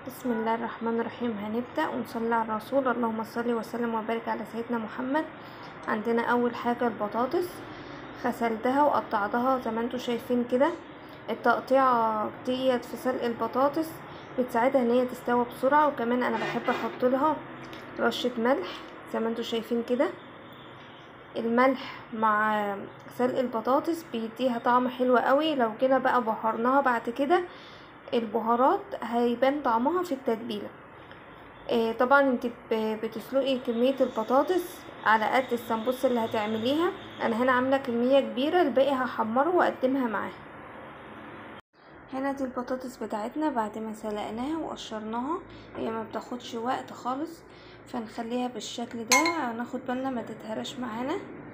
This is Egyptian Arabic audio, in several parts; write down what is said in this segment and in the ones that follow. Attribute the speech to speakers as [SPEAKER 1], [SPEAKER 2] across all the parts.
[SPEAKER 1] بسم الله الرحمن الرحيم هنبدأ ونصلي على الرسول اللهم صل وسلم وبارك على سيدنا محمد عندنا اول حاجة البطاطس غسلتها وقطعتها زي ما انتوا شايفين كده التقطيعة ديت في سلق البطاطس بتساعدها ان هي تستوي بسرعة وكمان انا بحب احط لها رشة ملح زي ما انتوا شايفين كده الملح مع سلق البطاطس بيديها طعم حلو قوي لو كده بقى بهرناها بعد كده البهارات هيبان طعمها في التتبيله إيه طبعا انت بتسلقي كميه البطاطس على قد السمبوسه اللي هتعمليها انا هنا عامله كميه كبيره الباقي هحمره واقدمها معاها هنا دي البطاطس بتاعتنا بعد ما سلقناها وقشرناها هي ما بتاخدش وقت خالص فنخليها بالشكل ده ناخد بالنا ما تتهرش معانا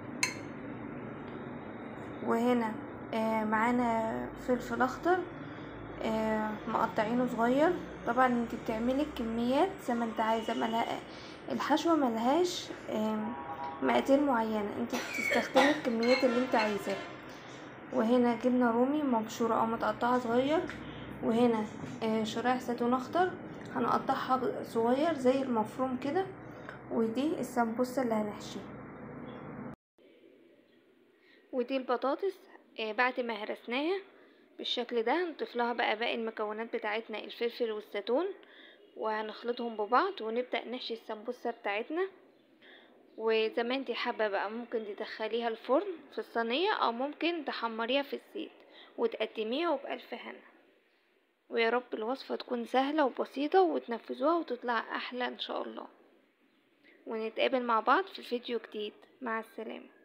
[SPEAKER 1] وهنا آه معانا فلفل اخضر آه مقطعينه صغير طبعا انت بتعملي الكميات زي ما انت عايزه ملها الحشوه ملهاش آه مقادير معينه انت بتستخدمي الكميات اللي انت عايزاها وهنا جبنه رومي مبشوره او متقطعه صغير وهنا آه شرايح زيتون اخضر هنقطعها صغير زي المفروم كده ودي السمبوسه اللي هنحشيها ودي البطاطس آه بعد ما هرسناها بالشكل ده هنضيف لها بقى باقي المكونات بتاعتنا الفلفل والزيتون وهنخلطهم ببعض ونبدأ نحشي السمبوسة بتاعتنا وزي ما انتي حابة بقى ممكن تدخليها الفرن في الصينية او ممكن تحمريها في الزيت وتقدميها وبألف هنا ويا رب الوصفة تكون سهلة وبسيطة وتنفذوها وتطلع احلى ان شاء الله ونتقابل مع بعض في فيديو جديد مع السلامة